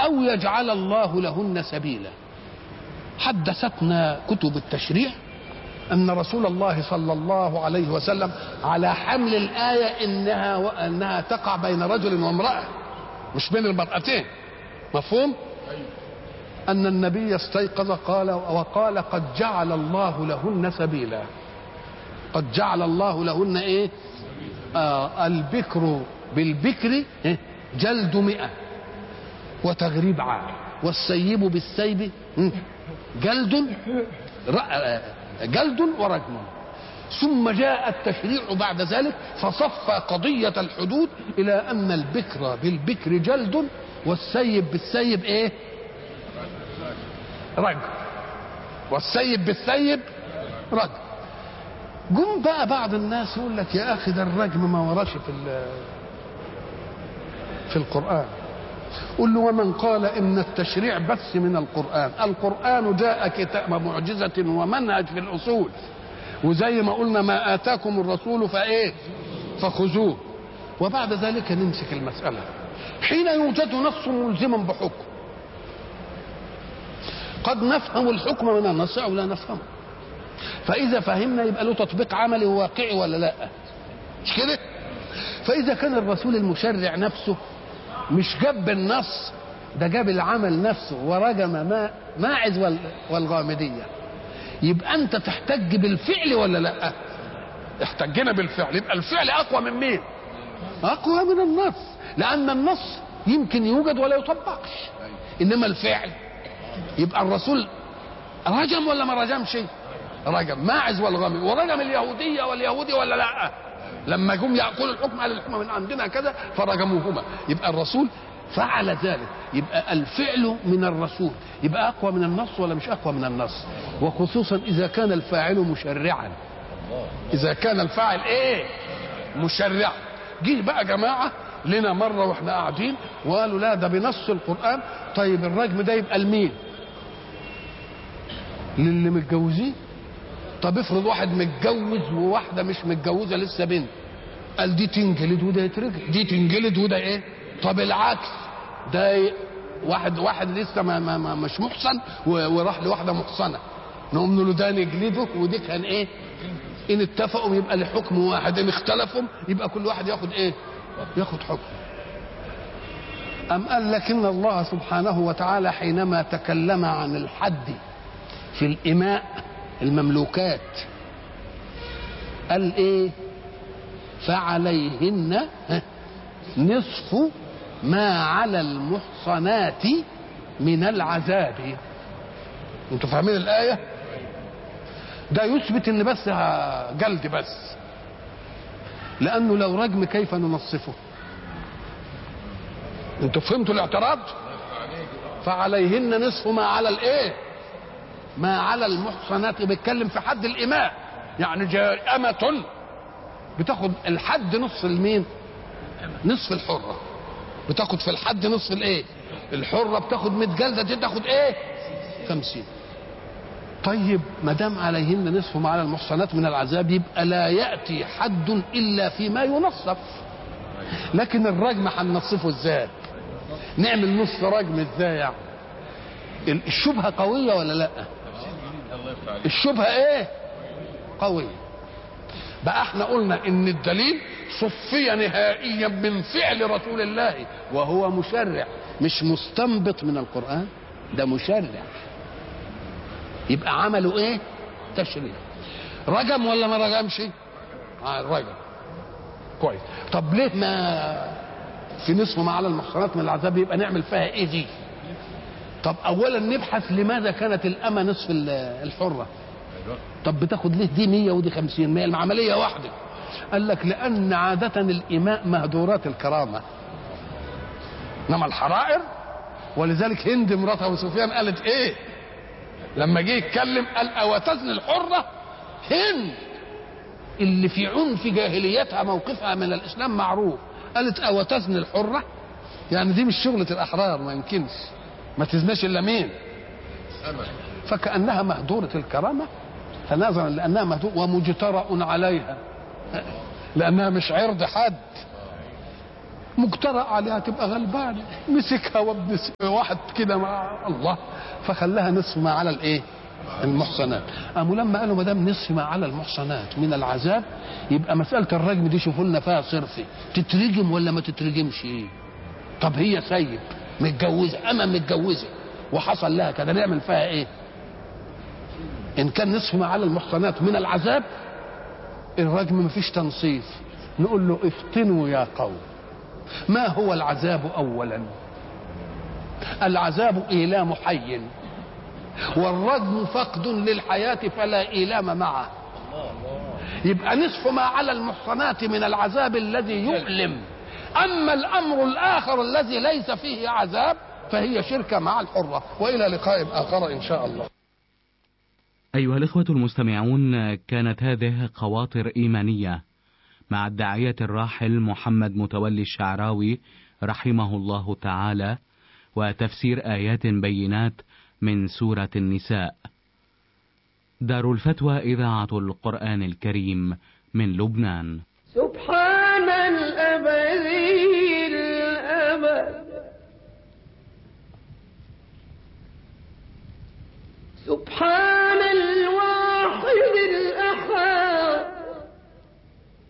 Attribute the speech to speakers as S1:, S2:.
S1: أو يجعل الله لهن سبيلا حدثتنا كتب التشريع أن رسول الله صلى الله عليه وسلم على حمل الآية إنها وأنها تقع بين رجل وامرأة مش بين المرأتين مفهوم؟ أن النبي استيقظ قال وقال قد جعل الله لهن سبيلا قد جعل الله لهن إيه؟ آه البكر بالبكر إيه؟ جلد مئة وتغريب عام والسيب بالسيب جلد جلد ورجم ثم جاء التشريع بعد ذلك فصفى قضية الحدود إلى أن البكر بالبكر جلد والسيب بالسيب إيه رجم والسيب بالسيب رجم جم بقى بعض الناس يقول لك يا أخي ده الرجم ما وراش في في القرآن قل له ومن قال ان التشريع بس من القران القران جاء كتاب معجزه ومنهج في الاصول وزي ما قلنا ما اتاكم الرسول فايه فخذوه وبعد ذلك نمسك المساله حين يوجد نص ملزما بحكم قد نفهم الحكم من النص او لا نفهمه فاذا فهمنا يبقى له تطبيق عملي وواقعي ولا لا مش كده فاذا كان الرسول المشرع نفسه مش جاب النص ده جاب العمل نفسه ورجم ما ماعز والغامدية يبقى انت تحتج بالفعل ولا لا احتجنا بالفعل يبقى الفعل اقوى من مين اقوى من النص لان النص يمكن يوجد ولا يطبقش انما الفعل يبقى الرسول رجم ولا ما رجمش رجم ماعز والغامدي ورجم اليهودية واليهودي ولا لا لما جم ياكلوا الحكم على الحكم من عندنا كذا فرجموهما يبقى الرسول فعل ذلك يبقى الفعل من الرسول يبقى اقوى من النص ولا مش اقوى من النص وخصوصا اذا كان الفاعل مشرعا اذا كان الفاعل ايه مشرعا جه بقى جماعه لنا مره واحنا قاعدين وقالوا لا ده بنص القران طيب الرجم ده يبقى لمين للي متجوزين طب افرض واحد متجوز وواحده مش متجوزه لسه بنت قال دي تنجلد وده يترجم دي تنجلد وده ايه طب العكس ده إيه؟ واحد واحد لسه ما, ما, ما مش محصن وراح لواحده محصنه نقوم نقول له ده نجلده ودي كان ايه ان اتفقوا يبقى لحكم واحد ان اختلفوا يبقى كل واحد ياخد ايه ياخد حكم أم قال لكن الله سبحانه وتعالى حينما تكلم عن الحد في الإماء المملوكات قال ايه فعليهن نصف ما على المحصنات من العذاب انتوا فاهمين الايه ده يثبت ان بس جلد بس لانه لو رجم كيف ننصفه انتوا فهمتوا الاعتراض فعليهن نصف ما على الايه ما على المحصنات بيتكلم في حد الإماء يعني جاء أمة بتاخد الحد نصف المين نصف الحرة بتاخد في الحد نصف الايه الحرة بتاخد 100 جلدة دي تاخد ايه 50 طيب ما دام عليهن نصف ما على المحصنات من العذاب يبقى لا يأتي حد إلا فيما ينصف لكن الرجم هننصفه ازاي نعمل نصف رجم ازاي يعني الشبهة قوية ولا لا الشبهة ايه قوية بقى احنا قلنا ان الدليل صفي نهائيا من فعل رسول الله وهو مشرع مش مستنبط من القرآن ده مشرع يبقى عملوا ايه تشريع رجم ولا ما رجمش آه رجم كويس طب ليه ما في نصف ما على المحصنات من العذاب يبقى نعمل فيها ايه دي طب اولا نبحث لماذا كانت الامه نصف الحره طب بتاخد ليه دي 100 ودي 50 ما هي العمليه واحده قال لك لان عاده الاماء مهدورات الكرامه انما الحرائر ولذلك هند مرات ابو سفيان قالت ايه لما جه يتكلم قال اوتزن الحره هند اللي في عنف جاهليتها موقفها من الاسلام معروف قالت اوتزن الحره يعني دي مش شغله الاحرار ما يمكنش ما تزناش الا مين فكانها مهدوره الكرامه فنظرا لانها مهدوره ومجترأ عليها لانها مش عرض حد مجترأ عليها تبقى غلبانة مسكها وابن س- واحد كده مع الله فخلاها نصف ما على الايه المحصنات قاموا لما قالوا ما دام نصف ما على المحصنات من العذاب يبقى مسألة الرجم دي شوفوا لنا فيها صرفي تترجم ولا ما تترجمش ايه طب هي سيب متجوزة أما متجوزة وحصل لها كده نعمل فيها ايه ان كان نصف ما على المحصنات من العذاب الرجم مفيش تنصيف نقول له افتنوا يا قوم ما هو العذاب اولا العذاب ايلام حي والرجم فقد للحياه فلا ايلام معه يبقى نصف ما على المحصنات من العذاب الذي يؤلم اما الامر الاخر الذي ليس فيه عذاب فهي شركه مع الحره والى لقاء اخر ان شاء الله
S2: أيها الإخوة المستمعون كانت هذه خواطر إيمانية مع الداعية الراحل محمد متولي الشعراوي رحمه الله تعالى وتفسير آيات بينات من سورة النساء دار الفتوى إذاعة القرآن الكريم من لبنان
S3: سبحان الأبدي الأبد سبحان